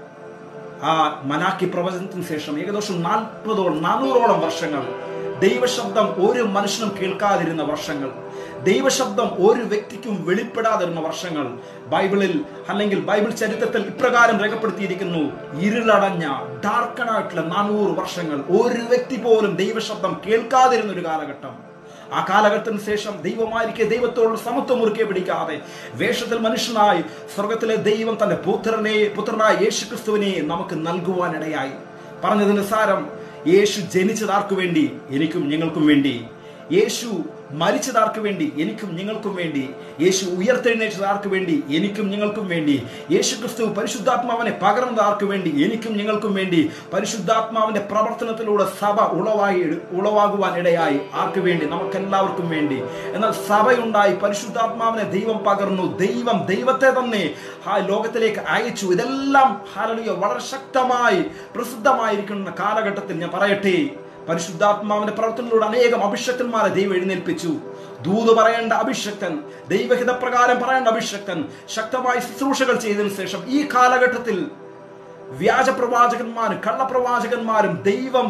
ആ മനാക്കി പ്രവചനത്തിന് ശേഷം ഏകദേശം നാൽപ്പതോളം നാനൂറോളം വർഷങ്ങൾ ദൈവശബ്ദം ഒരു മനുഷ്യനും കേൾക്കാതിരുന്ന വർഷങ്ങൾ ദൈവശബ്ദം ഒരു വ്യക്തിക്കും വെളിപ്പെടാതിരുന്ന വർഷങ്ങൾ ബൈബിളിൽ അല്ലെങ്കിൽ ബൈബിൾ ചരിത്രത്തിൽ ഇപ്രകാരം രേഖപ്പെടുത്തിയിരിക്കുന്നു ഇരുളടഞ്ഞ ഡാർക്കണായിട്ടുള്ള നാനൂറ് വർഷങ്ങൾ ഒരു വ്യക്തി പോലും ദൈവശബ്ദം കേൾക്കാതിരുന്ന ഒരു കാലഘട്ടം ആ കാലഘട്ടത്തിന് ശേഷം ദൈവമായിരിക്കെ ദൈവത്തോട് സമത്വം മുറുക്കെ പിടിക്കാതെ വേഷത്തിൽ മനുഷ്യനായി സ്വർഗത്തിലെ ദൈവം തന്റെ പുത്രനെ പുത്രനായ യേശു ക്രിസ്തുവിനെ നമുക്ക് നൽകുവാനിടയായി പറഞ്ഞതിന് സാരം യേശു ജനിച്ചത് ആർക്കു വേണ്ടി എനിക്കും ഞങ്ങൾക്കും വേണ്ടി യേശു മരിച്ചത് ആർക്ക് വേണ്ടി എനിക്കും ഞങ്ങൾക്കും വേണ്ടി യേശു ഉയർത്തെഴുന്നേറ്റത് ആർക്ക് വേണ്ടി എനിക്കും ഞങ്ങൾക്കും വേണ്ടി യേശു ക്രിസ്തു പരിശുദ്ധാത്മാവിനെ പകർന്നത് ആർക്ക് വേണ്ടി എനിക്കും ഞങ്ങൾക്കും വേണ്ടി പരിശുദ്ധാത്മാവിന്റെ പ്രവർത്തനത്തിലൂടെ സഭ ഉളവായി ഉളവാകുവാൻ ഇടയായി ആർക്ക് വേണ്ടി നമുക്കെല്ലാവർക്കും വേണ്ടി എന്നാൽ സഭയുണ്ടായി പരിശുദ്ധാത്മാവിനെ ദൈവം പകർന്നു ദൈവം ദൈവത്തെ തന്നെ ആ ലോകത്തിലേക്ക് അയച്ചു ഇതെല്ലാം ഹാലലിയ വളരെ ശക്തമായി പ്രസിദ്ധമായിരിക്കുന്ന കാലഘട്ടത്തിൽ ഞാൻ പറയട്ടെ പരിശുദ്ധാത്മാവിന്റെ പ്രവർത്തനത്തിലൂടെ അനേകം അഭിഷക്തന്മാരെ ദൈവം എഴുന്നേൽപ്പിച്ചു ദൂത് പറയേണ്ട അഭിഷക്തൻ ദൈവഹിത പ്രകാരം പറയേണ്ട അഭിഷക്തൻ ശക്തമായി ശുശ്രൂഷകൾ ചെയ്തതിനു ശേഷം ഈ കാലഘട്ടത്തിൽ വ്യാജ പ്രവാചകന്മാരും കള്ളപ്രവാചകന്മാരും ദൈവം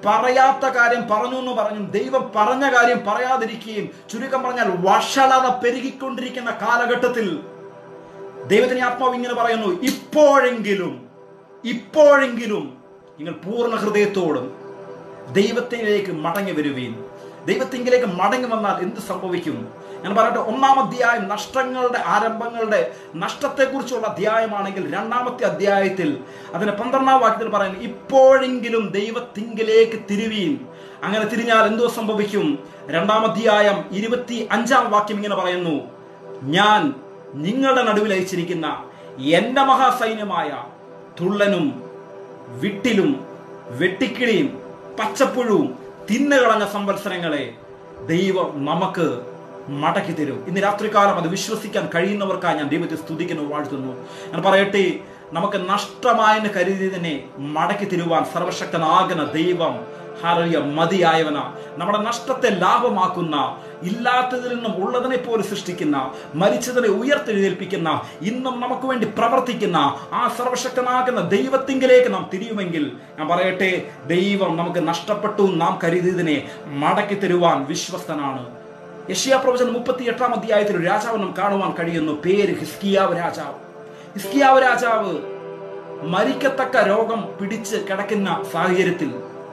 പറയാത്ത കാര്യം പറഞ്ഞു എന്ന് പറഞ്ഞും ദൈവം പറഞ്ഞ കാര്യം പറയാതിരിക്കുകയും ചുരുക്കം പറഞ്ഞാൽ വഷളത പെരുകിക്കൊണ്ടിരിക്കുന്ന കാലഘട്ടത്തിൽ ദൈവത്തിന് ആത്മാവ് ഇങ്ങനെ പറയുന്നു ഇപ്പോഴെങ്കിലും ഇപ്പോഴെങ്കിലും നിങ്ങൾ പൂർണ്ണ ഹൃദയത്തോടും ദൈവത്തിലേക്ക് മടങ്ങി വരുവീൻ ദൈവത്തിങ്കിലേക്ക് മടങ്ങി വന്നാൽ എന്ത് സംഭവിക്കും ഞാൻ പറയട്ടെ ഒന്നാം അധ്യായം നഷ്ടങ്ങളുടെ ആരംഭങ്ങളുടെ നഷ്ടത്തെക്കുറിച്ചുള്ള അധ്യായമാണെങ്കിൽ രണ്ടാമത്തെ അധ്യായത്തിൽ അതിന്റെ പന്ത്രണ്ടാം വാക്യത്തിൽ പറയുന്നു ഇപ്പോഴെങ്കിലും ദൈവത്തിങ്കിലേക്ക് തിരുവീൻ അങ്ങനെ തിരിഞ്ഞാൽ എന്തോ സംഭവിക്കും രണ്ടാം അധ്യായം ഇരുപത്തി അഞ്ചാം വാക്യം ഇങ്ങനെ പറയുന്നു ഞാൻ നിങ്ങളുടെ നടുവിൽ അയച്ചിരിക്കുന്ന എന്റെ മഹാസൈന്യമായ തുള്ളനും വിട്ടിലും വെട്ടിക്കിളിയും പച്ചപ്പുഴുവും തിന്നുകളഞ്ഞ സംവത്സരങ്ങളെ ദൈവം നമുക്ക് മടക്കി തരും ഇന്ന് രാത്രികാലം അത് വിശ്വസിക്കാൻ കഴിയുന്നവർക്കായി ഞാൻ ദൈവത്തെ സ്തുതിക്കുന്നു വാഴ്ത്തുന്നു ഞാൻ പറയട്ടെ നമുക്ക് നഷ്ടമായെന്ന് കരുതിയതിനെ മടക്കി തരുവാൻ സർവശക്തനാകുന്ന ദൈവം ഹാലലിയ മതിയായവന നമ്മുടെ നഷ്ടത്തെ ലാഭമാക്കുന്ന ഇല്ലാത്തതിൽ നിന്നും ഉള്ളതിനെ പോലെ സൃഷ്ടിക്കുന്ന മരിച്ചതിനെ ഉയർത്തെഴുന്നേൽപ്പിക്കുന്ന ഇന്നും നമുക്ക് വേണ്ടി പ്രവർത്തിക്കുന്ന ആ സർവശക്തനാകുന്ന ദൈവത്തിങ്കിലേക്ക് നാം തിരിയുമെങ്കിൽ ഞാൻ പറയട്ടെ ദൈവം നമുക്ക് നഷ്ടപ്പെട്ടു നാം കരുതിയതിനെ മടക്കി തരുവാൻ വിശ്വസ്തനാണ് യഷ്യാ പ്രവചനം മുപ്പത്തി എട്ടാം അധ്യായത്തിൽ ഒരു രാജാവ് നാം കാണുവാൻ കഴിയുന്നു പേര് ഹിസ്കിയാവ് രാജാവ് ഹിസ്കിയാവ് രാജാവ് മരിക്കത്തക്ക രോഗം പിടിച്ച് കിടക്കുന്ന സാഹചര്യത്തിൽ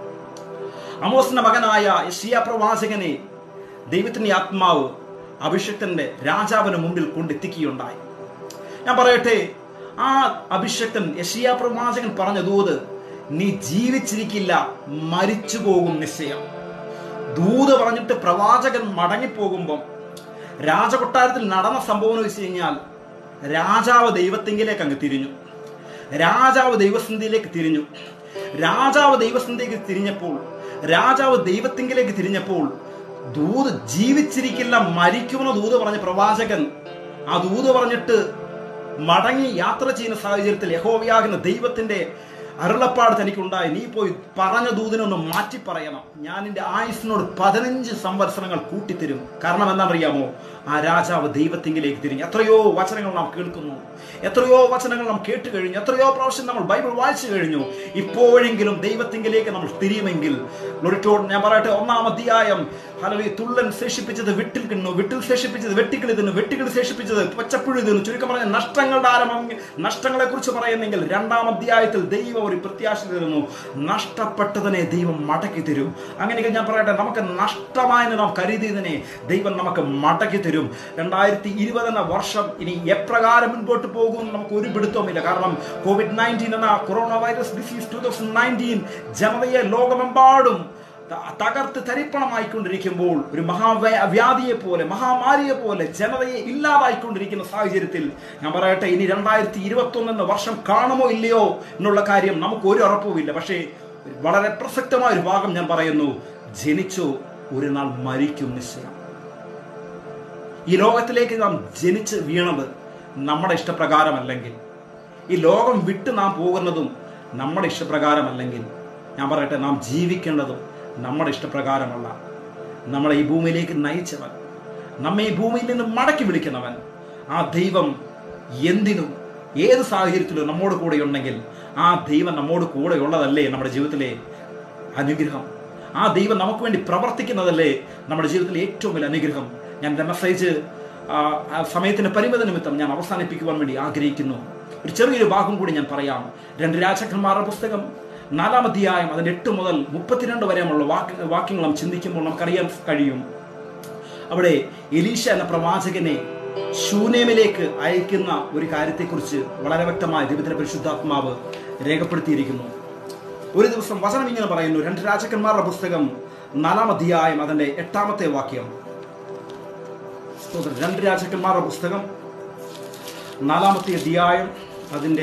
അമോസിന്റെ മകനായ യഷിയ പ്രവാചകനെ ദൈവത്തിന്റെ ആത്മാവ് അഭിഷക്തന്റെ രാജാവിന് മുമ്പിൽ കൊണ്ടെത്തിക്കുകയുണ്ടായി ഞാൻ പറയട്ടെ ആ അഭിഷക്തൻ യഷിയ പ്രവാചകൻ പറഞ്ഞ ദൂത് നീ ജീവിച്ചിരിക്കില്ല മരിച്ചു പോകും നിശ്ചയം ദൂത് പറഞ്ഞിട്ട് പ്രവാചകൻ മടങ്ങിപ്പോകുമ്പം രാജകൊട്ടാരത്തിൽ നടന്ന സംഭവം എന്ന് വെച്ച് കഴിഞ്ഞാൽ രാജാവ് ദൈവത്തിങ്കിലേക്ക് അങ്ങ് തിരിഞ്ഞു രാജാവ് ദൈവസന്ധിയിലേക്ക് തിരിഞ്ഞു രാജാവ് ദൈവസന്ധിയിലേക്ക് തിരിഞ്ഞപ്പോൾ രാജാവ് ദൈവത്തിങ്കിലേക്ക് തിരിഞ്ഞപ്പോൾ ദൂത് ജീവിച്ചിരിക്കില്ല മരിക്കുമെന്ന് ദൂത് പറഞ്ഞ പ്രവാചകൻ ആ ദൂത് പറഞ്ഞിട്ട് മടങ്ങി യാത്ര ചെയ്യുന്ന സാഹചര്യത്തിൽ യഹോവയാകുന്ന ദൈവത്തിന്റെ അരുളപ്പാട് തനിക്കുണ്ടായി നീ പോയി പറഞ്ഞ ദൂതിനൊന്ന് മാറ്റി പറയണം ഞാൻ നിന്റെ ആയുസിനോട് പതിനഞ്ച് സംവത്സരങ്ങൾ കൂട്ടിത്തരും കാരണം എന്താണെന്നറിയാമോ ആ രാജാവ് ദൈവത്തിങ്കിലേക്ക് തിരിഞ്ഞു എത്രയോ വചനങ്ങൾ നാം കേൾക്കുന്നു എത്രയോ വചനങ്ങൾ നാം കേട്ട് കഴിഞ്ഞു എത്രയോ പ്രാവശ്യം നമ്മൾ ബൈബിൾ വായിച്ചു കഴിഞ്ഞു ഇപ്പോഴെങ്കിലും ദൈവത്തിങ്കിലേക്ക് നമ്മൾ തിരിയുമെങ്കിൽ ലോറിറ്റോട് ഞാൻ പറയട്ടെ ഒന്നാം അധ്യായം അല്ലെങ്കിൽ തുള്ളൻ ശേഷിപ്പിച്ചത് വിട്ടിൽ തിന്നു വിട്ടിൽ ശേഷിപ്പിച്ചത് വെട്ടിക്കിളി തിന്നു വെട്ടിക്കിളി ശേഷിപ്പിച്ചത് പച്ചപ്പുഴി തിന്നു ചുരുക്കം പറഞ്ഞ നഷ്ടങ്ങളുടെ ആരംഭം നഷ്ടങ്ങളെ കുറിച്ച് പറയുന്നെങ്കിൽ രണ്ടാം അധ്യായത്തിൽ ദൈവം ഒരു പ്രത്യാശ തരുന്നു നഷ്ടപ്പെട്ടതിനെ ദൈവം മടക്കി തരും അങ്ങനെയൊക്കെ ഞാൻ പറയട്ടെ നമുക്ക് നഷ്ടമായെന്ന് നാം കരുതിയതിനെ ദൈവം നമുക്ക് മടക്കി തരും രണ്ടായിരത്തി ഇരുപത് എന്ന വർഷം ഇനി എപ്രകാരം മുൻപോട്ട് പോകും നമുക്ക് ഒരു പിടുത്തവുമില്ല കാരണം കോവിഡ് നയൻറ്റീൻ എന്ന corona virus disease two thousand nineteen ജനതയെ ലോകമെമ്പാടും ത- തകർത്ത് തരിപ്പണമായിക്കൊണ്ടിരിക്കുമ്പോൾ ഒരു മഹാവ്യാധിയെ പോലെ മഹാമാരിയെ പോലെ ജനതയെ ഇല്ലാതായിക്കൊണ്ടിരിക്കുന്ന സാഹചര്യത്തിൽ ഞാൻ പറയട്ടെ ഇനി രണ്ടായിരത്തി ഇരുപത്തി ഒന്ന് എന്ന വർഷം കാണുമോ ഇല്ലയോ എന്നുള്ള കാര്യം നമുക്ക് ഒരു ഉറപ്പുമില്ല പക്ഷേ വളരെ പ്രസക്തമായ ഒരു ഭാഗം ഞാൻ പറയുന്നു ജനിച്ചു ഒരു നാൾ മരിക്കും നിശ്ചയം ഈ ലോകത്തിലേക്ക് നാം ജനിച്ച് വീണത് നമ്മുടെ ഇഷ്ടപ്രകാരമല്ലെങ്കിൽ ഈ ലോകം വിട്ട് നാം പോകുന്നതും നമ്മുടെ ഇഷ്ടപ്രകാരമല്ലെങ്കിൽ ഞാൻ പറയട്ടെ നാം ജീവിക്കേണ്ടതും നമ്മുടെ ഇഷ്ടപ്രകാരമല്ല നമ്മളെ ഈ ഭൂമിയിലേക്ക് നയിച്ചവൻ നമ്മെ ഈ ഭൂമിയിൽ നിന്ന് മടക്കി വിളിക്കുന്നവൻ ആ ദൈവം എന്തിനും ഏത് സാഹചര്യത്തിലും നമ്മോട് കൂടെ ഉണ്ടെങ്കിൽ ആ ദൈവം നമ്മോട് കൂടെ ഉള്ളതല്ലേ നമ്മുടെ ജീവിതത്തിലെ അനുഗ്രഹം ആ ദൈവം നമുക്ക് വേണ്ടി പ്രവർത്തിക്കുന്നതല്ലേ നമ്മുടെ ജീവിതത്തിലെ ഏറ്റവും വലിയ അനുഗ്രഹം ഞാൻ എൻ്റെ മെസ്സേജ് ആ, ആ സമയത്തിന്റെ പരിമിത നിമിത്തം ഞാൻ അവസാനിപ്പിക്കുവാൻ വേണ്ടി ആഗ്രഹിക്കുന്നു ഒരു ചെറിയൊരു ഭാഗം കൂടി ഞാൻ പറയാം രണ്ട് രാജാക്കന്മാരുടെ പുസ്തകം നാലാം അധ്യായം അതിന്റെ എട്ട് മുതൽ മുപ്പത്തിരണ്ട് വരെയുള്ള വാക്യ വാക്യങ്ങൾ നാം ചിന്തിക്കുമ്പോൾ നമുക്കറിയാൻ കഴിയും അവിടെ എലീഷ എന്ന പ്രവാചകനെ ശൂനേമിലേക്ക് അയക്കുന്ന ഒരു കാര്യത്തെക്കുറിച്ച് വളരെ വ്യക്തമായി ദൈവത്തിന്റെ പരിശുദ്ധാത്മാവ് രേഖപ്പെടുത്തിയിരിക്കുന്നു ഒരു ദിവസം വചനം ഇങ്ങനെ പറയുന്നു രണ്ട് രാജാക്കന്മാരുടെ പുസ്തകം നാലാം അധ്യായം അതിന്റെ എട്ടാമത്തെ വാക്യം സ്തോത്രം. രണ്ട് രാജാക്കന്മാരുടെ പുസ്തകം നാലാമത്തെ അധ്യായം അതിന്റെ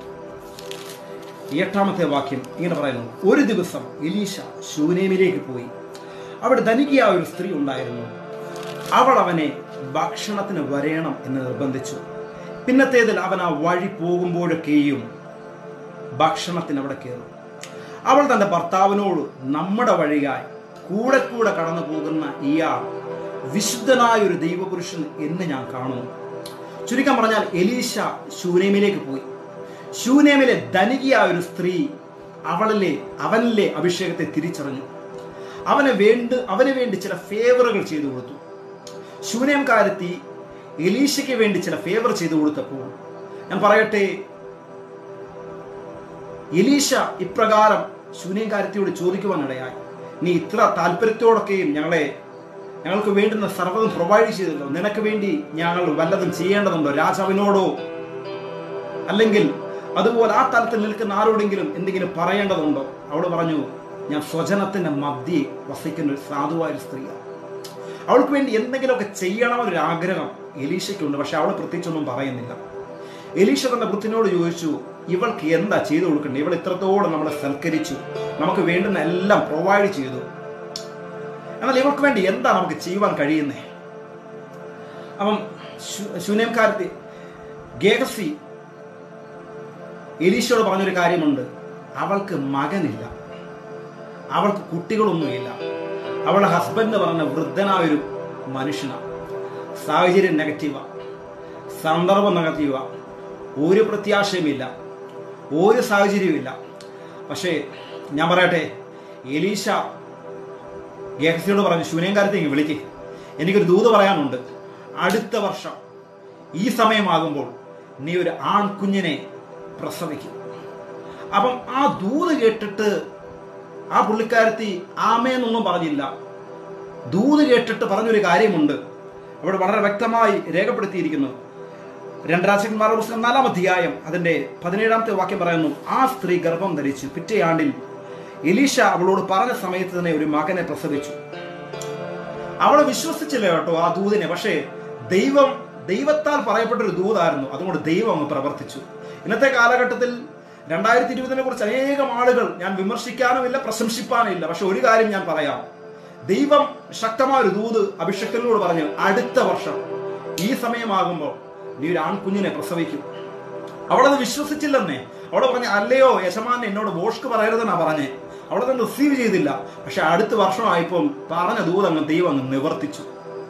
എട്ടാമത്തെ വാക്യം ഇങ്ങനെ പറയുന്നു ഒരു ദിവസം എലീഷ ശൂനേമിലേക്ക് പോയി അവിടെ ധനികയായ ഒരു സ്ത്രീ ഉണ്ടായിരുന്നു അവൾ അവനെ ഭക്ഷണത്തിന് വരേണം എന്ന് നിർബന്ധിച്ചു പിന്നത്തേതിൽ അവൻ ആ വഴി പോകുമ്പോഴൊക്കെയും ഭക്ഷണത്തിന് അവിടെ കയറും അവൾ തന്റെ ഭർത്താവിനോട് നമ്മുടെ വഴിയായി കൂടെ കൂടെ കടന്നു പോകുന്ന ഇയാൾ വിശുദ്ധനായ ഒരു ദൈവപുരുഷൻ എന്ന് ഞാൻ കാണുന്നു ചുരുക്കം പറഞ്ഞാൽ എലീശ ശൂനേമിലേക്ക് പോയി ശൂനേമിലെ ധനികയായ ഒരു സ്ത്രീ അവളിലെ അവനിലെ അഭിഷേകത്തെ തിരിച്ചറിഞ്ഞു അവനെ വേണ്ട അവന് വേണ്ടി ചില ഫേവറുകൾ ചെയ്തു കൊടുത്തു ശൂന്യംകാരത്തി എലീശയ്ക്ക് വേണ്ടി ചില ഫേവർ ചെയ്തു കൊടുത്തപ്പോൾ ഞാൻ പറയട്ടെ എലീശ ഇപ്രകാരം ശൂന്യംകാരത്തിയോട് ചോദിക്കുവാനിടയായി നീ ഇത്ര താല്പര്യത്തോടൊക്കെയും ഞങ്ങളെ ഞങ്ങൾക്ക് വേണ്ടുന്ന സർവ്വതും പ്രൊവൈഡ് ചെയ്തല്ലോ നിനക്ക് വേണ്ടി ഞങ്ങൾ വല്ലതും ചെയ്യേണ്ടതുണ്ടോ രാജാവിനോടോ അല്ലെങ്കിൽ അതുപോലെ ആ തലത്തിൽ നിൽക്കുന്ന ആരോടെങ്കിലും എന്തെങ്കിലും പറയേണ്ടതുണ്ടോ അവൾ പറഞ്ഞു ഞാൻ സ്വജനത്തിന്റെ മധ്യേ വസിക്കുന്ന ഒരു സാധുവായ ഒരു സ്ത്രീയാണ് അവൾക്ക് വേണ്ടി എന്തെങ്കിലുമൊക്കെ ചെയ്യണമെന്നൊരു ആഗ്രഹം എലീശയ്ക്കുണ്ട് പക്ഷെ അവൾ പ്രത്യേകിച്ചൊന്നും പറയുന്നില്ല എലീശ തന്റെ വൃത്തിനോട് ചോദിച്ചു ഇവൾക്ക് എന്താ ചെയ്തു കൊടുക്കണ്ടേ ഇവൾ ഇത്രത്തോളം നമ്മളെ സൽക്കരിച്ചു നമുക്ക് വേണ്ടുന്ന എല്ലാം പ്രൊവൈഡ് ചെയ്തു എന്നാൽ ഇവൾക്ക് വേണ്ടി എന്താ നമുക്ക് ചെയ്യുവാൻ കഴിയുന്നേ അപ്പം ശൂന്യംകാരത്തി ഗേഹസി എലീശയോട് പറഞ്ഞൊരു കാര്യമുണ്ട് അവൾക്ക് മകനില്ല അവൾക്ക് കുട്ടികളൊന്നുമില്ല അവളുടെ ഹസ്ബൻഡ് പറഞ്ഞ വൃദ്ധനായൊരു മനുഷ്യനാണ് സാഹചര്യം നെഗറ്റീവാ സന്ദർഭം നെഗറ്റീവാ ഒരു പ്രത്യാശയുമില്ല ഒരു സാഹചര്യവുമില്ല പക്ഷേ ഞാൻ പറയട്ടെ എലീശ ഗേഹസിയോട് പറഞ്ഞു ശൂന്യംകാരത്തെ ഇങ്ങ് വിളിക്ക് എനിക്കൊരു ദൂത് പറയാനുണ്ട് അടുത്ത വർഷം ഈ സമയമാകുമ്പോൾ നീ ഒരു ആൺകുഞ്ഞിനെ പ്രസവിക്കും അപ്പം ആ ദൂത് കേട്ടിട്ട് ആ പുള്ളിക്കാരത്തി ആമേന്നൊന്നും പറഞ്ഞില്ല ദൂത് കേട്ടിട്ട് പറഞ്ഞൊരു കാര്യമുണ്ട് അവിടെ വളരെ വ്യക്തമായി രേഖപ്പെടുത്തിയിരിക്കുന്നു രണ്ടരാശകന്മാരുടെ പുസ്തകം നാലാം അധ്യായം അതിന്റെ പതിനേഴാമത്തെ വാക്യം പറയുന്നു ആ സ്ത്രീ ഗർഭം ധരിച്ചു പിറ്റേ ആണ്ടിൽ എലീഷ അവളോട് പറഞ്ഞ സമയത്ത് തന്നെ ഒരു മകനെ പ്രസവിച്ചു അവളെ വിശ്വസിച്ചില്ല കേട്ടോ ആ ദൂതിനെ പക്ഷേ ദൈവം ദൈവത്താൽ പറയപ്പെട്ട ഒരു ദൂതായിരുന്നു അതുകൊണ്ട് ദൈവം അങ്ങ് പ്രവർത്തിച്ചു ഇന്നത്തെ കാലഘട്ടത്തിൽ രണ്ടായിരത്തി ഇരുപതിനെ കുറിച്ച് അനേകം ആളുകൾ ഞാൻ വിമർശിക്കാനുമില്ല പ്രശംസിപ്പാനുമില്ല പക്ഷെ ഒരു കാര്യം ഞാൻ പറയാം ദൈവം ശക്തമായ ഒരു ദൂത് അഭിഷക്തനോട് പറഞ്ഞു അടുത്ത വർഷം ഈ സമയമാകുമ്പോൾ നീ ഒരു ആൺകുഞ്ഞിനെ പ്രസവിക്കും അവളത് വിശ്വസിച്ചില്ലെന്നേ അവളെ പറഞ്ഞ അല്ലയോ യശമാൻ എന്നോട് ബോഷ്ക്ക് പറയരുതെന്നാ പറഞ്ഞേ അവളത് റിസീവ് ചെയ്തില്ല പക്ഷെ അടുത്ത വർഷമായപ്പോൾ പറഞ്ഞ ദൂത് അങ്ങ് ദൈവം അങ്ങ് നിവർത്തിച്ചു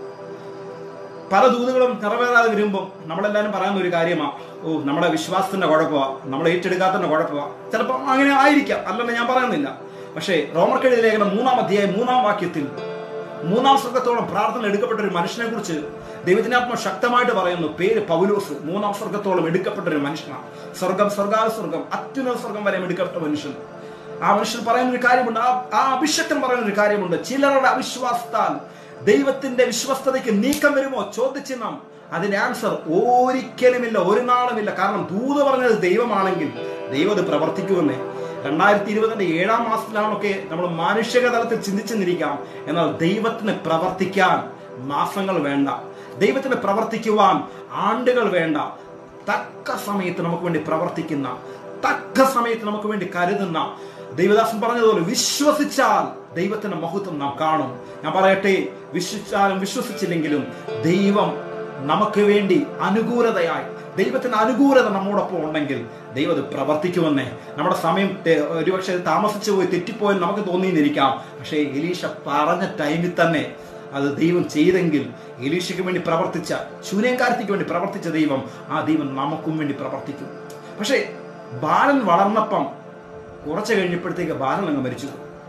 പല ദൂതുകളും നിറവേറാതെ വരുമ്പോൾ നമ്മളെല്ലാവരും പറയുന്ന ഒരു കാര്യമാണ് ഓ നമ്മുടെ വിശ്വാസത്തിന്റെ കുഴപ്പമാ നമ്മൾ ഏറ്റെടുക്കാത്തതിന്റെ കുഴപ്പമാ ചിലപ്പോൾ അങ്ങനെ ആയിരിക്കാം അല്ലെന്ന് ഞാൻ പറയുന്നില്ല പക്ഷേ റോമർക്കെഴുതി ലേഖനം മൂന്നാം അധ്യായം മൂന്നാം വാക്യത്തിൽ മൂന്നാം സ്വർഗത്തോളം പ്രാർത്ഥന എടുക്കപ്പെട്ട ഒരു മനുഷ്യനെ കുറിച്ച് ദൈവത്തിനാത്മ ശക്തമായിട്ട് പറയുന്നു പേര് പൗലോസ് മൂന്നാം സ്വർഗത്തോളം എടുക്കപ്പെട്ട ഒരു മനുഷ്യനാണ് സ്വർഗം സ്വർഗാല സ്വർഗം അത്യുന്നത സ്വർഗം വരെ എടുക്കപ്പെട്ട മനുഷ്യൻ ആ മനുഷ്യൻ പറയുന്ന ഒരു കാര്യമുണ്ട് ആ ആ അഭിഷക്തൻ പറയുന്ന ഒരു കാര്യമുണ്ട് ചിലരുടെ അവിശ്വാസത്താൽ ദൈവത്തിന്റെ വിശ്വസ്തതയ്ക്ക് നീക്കം വരുമോ ചോദ്യചിഹ്നം അതിന്റെ ആൻസർ ഒരിക്കലുമില്ല ഒരു നാളുമില്ല കാരണം ദൂത് പറഞ്ഞത് ദൈവമാണെങ്കിൽ ദൈവം അത് പ്രവർത്തിക്കുമെന്നേ രണ്ടായിരത്തി ഇരുപതിന്റെ ഏഴാം മാസത്തിലാണൊക്കെ നമ്മൾ മാനുഷിക തലത്തിൽ ചിന്തിച്ചെന്നിരിക്കാം എന്നാൽ ദൈവത്തിന് പ്രവർത്തിക്കാൻ മാസങ്ങൾ വേണ്ട ദൈവത്തിന് പ്രവർത്തിക്കുവാൻ ആണ്ടുകൾ വേണ്ട തക്ക സമയത്ത് നമുക്ക് വേണ്ടി പ്രവർത്തിക്കുന്ന തക്ക സമയത്ത് നമുക്ക് വേണ്ടി കരുതുന്ന ദൈവദാസൻ പറഞ്ഞതുപോലെ വിശ്വസിച്ചാൽ ദൈവത്തിന്റെ മഹത്വം നാം കാണും ഞാൻ പറയട്ടെ വിശ്വസിച്ചാലും വിശ്വസിച്ചില്ലെങ്കിലും ദൈവം നമുക്ക് വേണ്ടി അനുകൂലതയായി ദൈവത്തിന്റെ അനുകൂലത നമ്മോടൊപ്പം ഉണ്ടെങ്കിൽ ദൈവം അത് പ്രവർത്തിക്കുമെന്നേ നമ്മുടെ സമയം തെ- ഒരുപക്ഷെ താമസിച്ചു പോയി തെറ്റിപ്പോയെന്ന് നമുക്ക് തോന്നിയിരിക്കാം പക്ഷേ എലീഷ പറഞ്ഞ ടൈമിൽ തന്നെ അത് ദൈവം ചെയ്തെങ്കിൽ എലീഷയ്ക്ക് വേണ്ടി പ്രവർത്തിച്ച ശൂന്യംകാരത്തിക്ക് വേണ്ടി പ്രവർത്തിച്ച ദൈവം ആ ദൈവം നമുക്കും വേണ്ടി പ്രവർത്തിക്കും പക്ഷേ ബാലൻ വളർന്നപ്പം കുറച്ച് കഴിഞ്ഞപ്പോഴത്തേക്ക് ബാലൻ അങ്ങ് മരിച്ചു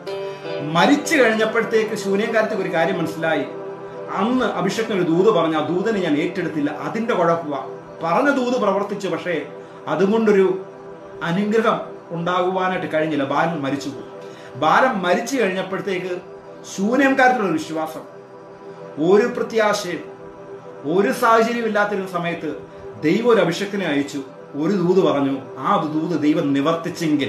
മരിച്ചു കഴിഞ്ഞപ്പോഴത്തേക്ക് ശൂന്യംകാരത്തേക്ക് ഒരു കാര്യം മനസ്സിലായി അന്ന് അഭിഷേകത്തിന് ഒരു ദൂത് പറഞ്ഞു ആ ദൂതനെ ഞാൻ ഏറ്റെടുത്തില്ല അതിന്റെ കുഴപ്പ പറഞ്ഞ ദൂത് പ്രവർത്തിച്ചു പക്ഷേ അതുകൊണ്ടൊരു അനുഗ്രഹം ഉണ്ടാകുവാനായിട്ട് കഴിഞ്ഞില്ല ബാലൻ മരിച്ചു ബാലൻ മരിച്ചു കഴിഞ്ഞപ്പോഴത്തേക്ക് ശൂന്യംകാരത്തിലുള്ള ഒരു വിശ്വാസം ഒരു പ്രത്യാശയും ഒരു സാഹചര്യം ഇല്ലാത്തൊരു സമയത്ത് ദൈവം ഒരു അഭിഷേകത്തിനെ അയച്ചു ഒരു ദൂത് പറഞ്ഞു ആ ദൂത് ദൈവം നിവർത്തിച്ചെങ്കിൽ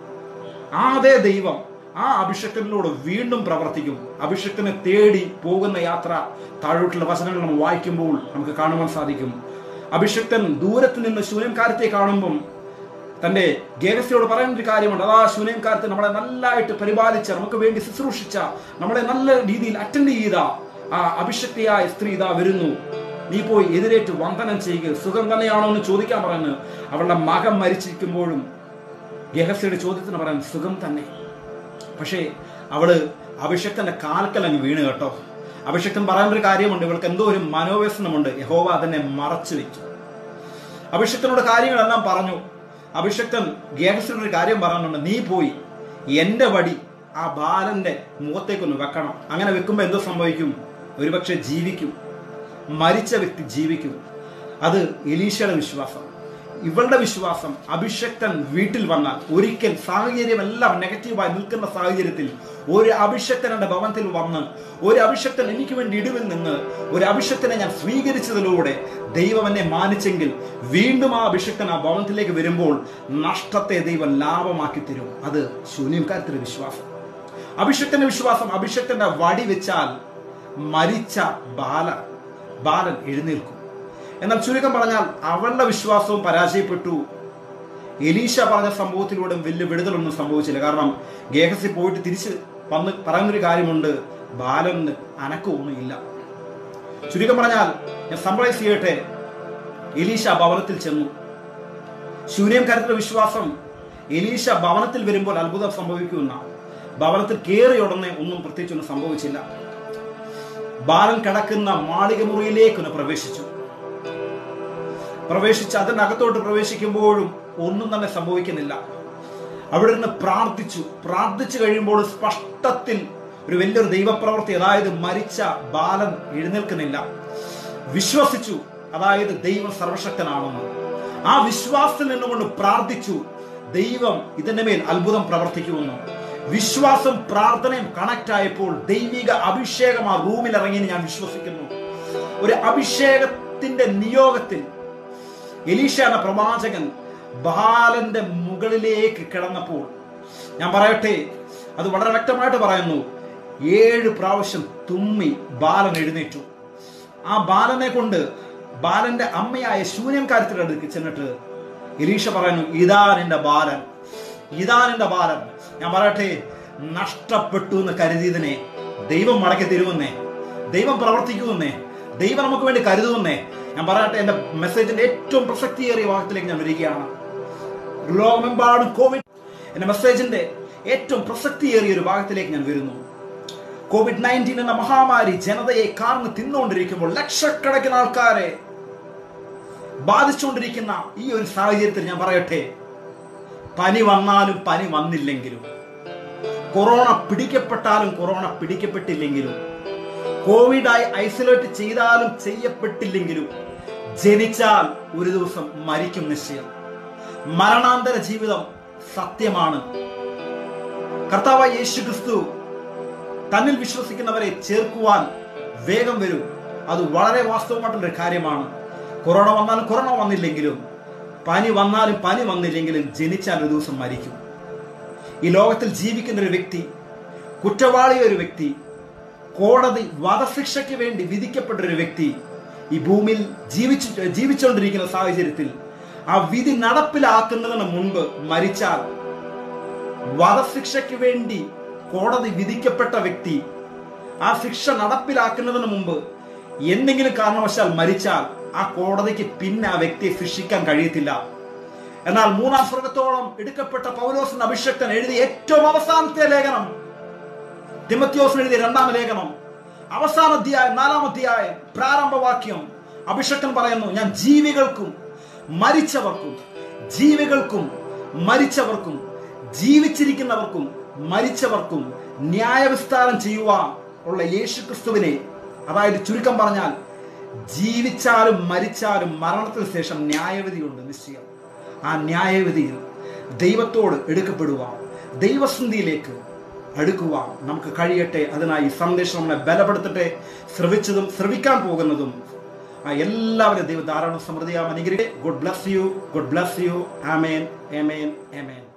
ആ അതേ ദൈവം ആ അഭിഷേകത്തിനോട് വീണ്ടും പ്രവർത്തിക്കും അഭിഷേകത്തിനെ തേടി പോകുന്ന യാത്ര താഴോട്ടുള്ള വചനങ്ങൾ നമ്മൾ വായിക്കുമ്പോൾ നമുക്ക് കാണുവാൻ സാധിക്കും അഭിഷക്തൻ ദൂരത്ത് നിന്ന് ശൂന്യംകാരത്തെ കാണുമ്പം തന്റെ ഗേഹസ്യോട് പറയുന്ന ഒരു കാര്യമുണ്ട് അതാ ശൂന്യംകാരത്തെ നമ്മളെ നല്ലതായിട്ട് പരിപാലിച്ച നമുക്ക് വേണ്ടി ശുശ്രൂഷിച്ച നമ്മളെ നല്ല രീതിയിൽ അറ്റൻഡ് ചെയ്ത ആ അഭിഷക്തിയായ സ്ത്രീ ഇതാ വരുന്നു നീ പോയി എതിരേറ്റ് വന്ദനം ചെയ്യുക സുഖം തന്നെയാണോ എന്ന് ചോദിക്കാൻ പറയുന്നു അവളുടെ മകൻ മരിച്ചിരിക്കുമ്പോഴും ഗഹസ്യയുടെ ചോദ്യത്തിന് പറയാൻ സുഖം തന്നെ പക്ഷേ അവള് അഭിഷക്തന്റെ കാൽക്കൽ അങ്ങ് വീണ് കേട്ടോ അഭിഷക്തൻ പറയുന്ന ഒരു കാര്യമുണ്ട് ഇവൾക്ക് എന്തോ ഒരു മനോവ്യസനമുണ്ട് യഹോവ അതിനെ മറച്ചു വെച്ചു അഭിഷക്തനോട് കാര്യങ്ങളെല്ലാം പറഞ്ഞു അഭിഷക്തൻ ഗേഹസിനോട് ഒരു കാര്യം പറയാനുണ്ട് നീ പോയി എന്റെ വടി ആ ബാലന്റെ മുഖത്തേക്കൊന്ന് വെക്കണം അങ്ങനെ വെക്കുമ്പോൾ എന്തോ സംഭവിക്കും ഒരുപക്ഷെ ജീവിക്കും മരിച്ച വ്യക്തി ജീവിക്കും അത് എലീശയുടെ വിശ്വാസം ഇവളുടെ വിശ്വാസം അഭിഷക്തൻ വീട്ടിൽ വന്നാൽ ഒരിക്കൽ സാഹചര്യമെല്ലാം നെഗറ്റീവായി നിൽക്കുന്ന സാഹചര്യത്തിൽ ഒരു അഭിഷക്തൻ എന്റെ ഭവനത്തിൽ വന്ന് ഒരു അഭിഷക്തൻ എനിക്ക് വേണ്ടി ഇടിവിൽ നിന്ന് ഒരു അഭിഷക്തനെ ഞാൻ സ്വീകരിച്ചതിലൂടെ ദൈവം എന്നെ മാനിച്ചെങ്കിൽ വീണ്ടും ആ അഭിഷക്തൻ ആ ഭവനത്തിലേക്ക് വരുമ്പോൾ നഷ്ടത്തെ ദൈവം ലാഭമാക്കി തരും അത് ശൂന്യംകാരത്തിന്റെ വിശ്വാസം അഭിഷക്തന്റെ വിശ്വാസം അഭിഷക്തന്റെ വടി വെച്ചാൽ മരിച്ച ബാല ബാലൻ എഴുന്നേൽക്കും എന്നാൽ ചുരുക്കം പറഞ്ഞാൽ അവളുടെ വിശ്വാസവും പരാജയപ്പെട്ടു എലീഷ പറഞ്ഞ സംഭവത്തിലൂടെ വലിയ വിടുതലൊന്നും സംഭവിച്ചില്ല കാരണം ഗേഹസി പോയിട്ട് തിരിച്ച് വന്ന് പറയുന്നൊരു കാര്യമുണ്ട് ബാലന് അനക്കമൊന്നും ഇല്ല ചുരുക്കം പറഞ്ഞാൽ ഞാൻ സമ്മറൈസ് ചെയ്യട്ടെ എലീഷ ഭവനത്തിൽ ചെന്നു ശൂന്യം കരുത്തുള്ള വിശ്വാസം എലീഷ ഭവനത്തിൽ വരുമ്പോൾ അത്ഭുതം സംഭവിക്കുന്ന ഭവനത്തിൽ കയറി ഉടനെ ഒന്നും പ്രത്യേകിച്ചൊന്നും സംഭവിച്ചില്ല ബാലൻ കിടക്കുന്ന മാളിക മുറിയിലേക്കൊന്ന് പ്രവേശിച്ചു പ്രവേശിച്ച് അതിനകത്തോട്ട് പ്രവേശിക്കുമ്പോഴും ഒന്നും തന്നെ സംഭവിക്കുന്നില്ല അവിടെ നിന്ന് പ്രാർത്ഥിച്ചു പ്രാർത്ഥിച്ചു കഴിയുമ്പോൾ സ്പഷ്ടത്തിൽ ഒരു വലിയൊരു ദൈവപ്രവൃത്തി അതായത് മരിച്ച ബാലൻ എഴുന്നേൽക്കുന്നില്ല വിശ്വസിച്ചു അതായത് ദൈവം സർവശക്തനാണെന്ന് ആ വിശ്വാസത്തിൽ നിന്നുകൊണ്ട് പ്രാർത്ഥിച്ചു ദൈവം ഇതിന്റെ മേൽ അത്ഭുതം പ്രവർത്തിക്കുമെന്ന് വിശ്വാസം പ്രാർത്ഥനയും കണക്ട് ആയപ്പോൾ ദൈവിക അഭിഷേകം ആ റൂമിൽ ഇറങ്ങി ഞാൻ വിശ്വസിക്കുന്നു ഒരു അഭിഷേകത്തിന്റെ നിയോഗത്തിൽ എലീഷ എന്ന പ്രവാചകൻ ബാലന്റെ മുകളിലേക്ക് കിടന്നപ്പോൾ ഞാൻ പറയട്ടെ അത് വളരെ വ്യക്തമായിട്ട് പറയുന്നു ഏഴ് പ്രാവശ്യം തുമ്മി ബാലൻ എഴുന്നേറ്റു ആ ബാലനെ കൊണ്ട് ബാലന്റെ അമ്മയായ ശൂന്യംകാര്യത്തിന്റെ അടുത്ത് ചെന്നിട്ട് എലീഷ പറയുന്നു ഇതാ നിന്റെ ബാലൻ ഇതാ നിന്റെ ബാലൻ ഞാൻ പറയട്ടെ നഷ്ടപ്പെട്ടു എന്ന് കരുതിയതിനെ ദൈവം മടക്കി തരുമെന്നേ ദൈവം പ്രവർത്തിക്കുമെന്നേ ദൈവം നമുക്ക് വേണ്ടി കരുതുമെന്നേ ഞാൻ പറയട്ടെ എന്റെ മെസ്സേജിന്റെ ഏറ്റവും പ്രസക്തിയേറിയ വാക്യത്തിലേക്ക് ഞാൻ വരികയാണ് ലോകമെമ്പാടും കോവിഡ് എന്റെ മെസ്സേജിന്റെ ഏറ്റവും പ്രസക്തിയേറിയ ഒരു ഭാഗത്തിലേക്ക് ഞാൻ വരുന്നു കോവിഡ് നയൻറ്റീൻ എന്ന മഹാമാരി ജനതയെ കാർന്ന് തിന്നുകൊണ്ടിരിക്കുമ്പോൾ ലക്ഷക്കണക്കിന് ആൾക്കാരെ ബാധിച്ചുകൊണ്ടിരിക്കുന്ന ഈ ഒരു സാഹചര്യത്തിൽ ഞാൻ പറയട്ടെ പനി വന്നാലും പനി വന്നില്ലെങ്കിലും കൊറോണ പിടിക്കപ്പെട്ടാലും കൊറോണ പിടിക്കപ്പെട്ടില്ലെങ്കിലും കോവിഡായി ഐസൊലേറ്റ് ചെയ്താലും ചെയ്യപ്പെട്ടില്ലെങ്കിലും ജനിച്ചാൽ ഒരു ദിവസം മരിക്കും നിശ്ചയം മരണാന്തര ജീവിതം സത്യമാണ് കർത്താവായ യേശു ക്രിസ്തു തന്നിൽ വിശ്വസിക്കുന്നവരെ ചേർക്കുവാൻ വേഗം വരും അത് വളരെ വാസ്തവമായിട്ടുള്ള ഒരു കാര്യമാണ് കൊറോണ വന്നാലും കൊറോണ വന്നില്ലെങ്കിലും പനി വന്നാലും പനി വന്നില്ലെങ്കിലും ജനിച്ചാൽ ഒരു ദിവസം മരിക്കും ഈ ലോകത്തിൽ ജീവിക്കുന്ന ഒരു വ്യക്തി കുറ്റവാളിയ ഒരു വ്യക്തി കോടതി വധശിക്ഷയ്ക്ക് വേണ്ടി വിധിക്കപ്പെട്ട ഒരു വ്യക്തി ഈ ഭൂമിയിൽ ജീവിച്ചു ജീവിച്ചുകൊണ്ടിരിക്കുന്ന സാഹചര്യത്തിൽ ആ വിധി നടപ്പിലാക്കുന്നതിന് മുൻപ് മരിച്ചാൽ വധശിക്ഷയ്ക്ക് വേണ്ടി കോടതി വിധിക്കപ്പെട്ട വ്യക്തി ആ ശിക്ഷ നടപ്പിലാക്കുന്നതിന് മുമ്പ് എന്തെങ്കിലും കാരണവശാൽ മരിച്ചാൽ ആ കോടതിക്ക് പിന്നെ ആ വ്യക്തിയെ ശിക്ഷിക്കാൻ കഴിയത്തില്ല എന്നാൽ മൂന്നാം സ്വർഗത്തോളം എടുക്കപ്പെട്ട പൗലോസിന്റെ അഭിഷക്തൻ എഴുതിയ ഏറ്റവും അവസാനത്തെ ലേഖനം തിമത്യോസിന് എഴുതിയ രണ്ടാം ലേഖനം അവസാന അധ്യായം നാലാം അധ്യായം പ്രാരംഭവാക്യം അഭിഷക്തൻ പറയുന്നു ഞാൻ ജീവികൾക്കും മരിച്ചവർക്കും ജീവികൾക്കും മരിച്ചവർക്കും ജീവിച്ചിരിക്കുന്നവർക്കും മരിച്ചവർക്കും ന്യായവിസ്താരം ചെയ്യുവാൻ ഉള്ള യേശു ക്രിസ്തുവിനെ അതായത് ചുരുക്കം പറഞ്ഞാൽ ജീവിച്ചാലും മരിച്ചാലും മരണത്തിന് ശേഷം ന്യായവിധിയുണ്ട് നിശ്ചയം ആ ന്യായവിധിയിൽ ദൈവത്തോട് എടുക്കപ്പെടുവാൻ ദൈവസന്ധിയിലേക്ക് അടുക്കുവാൻ നമുക്ക് കഴിയട്ടെ അതിനായി ഈ സന്ദേശം നമ്മളെ ബലപ്പെടുത്തട്ടെ ശ്രവിച്ചതും ശ്രവിക്കാൻ പോകുന്നതും ആ എല്ലാവരും ദൈവ ധാരാളം സമൃദ്ധിയാം അനുഗ്രഹിക്കട്ടെ good bless you good bless you ആമേൻ എമേൻ എമേൻ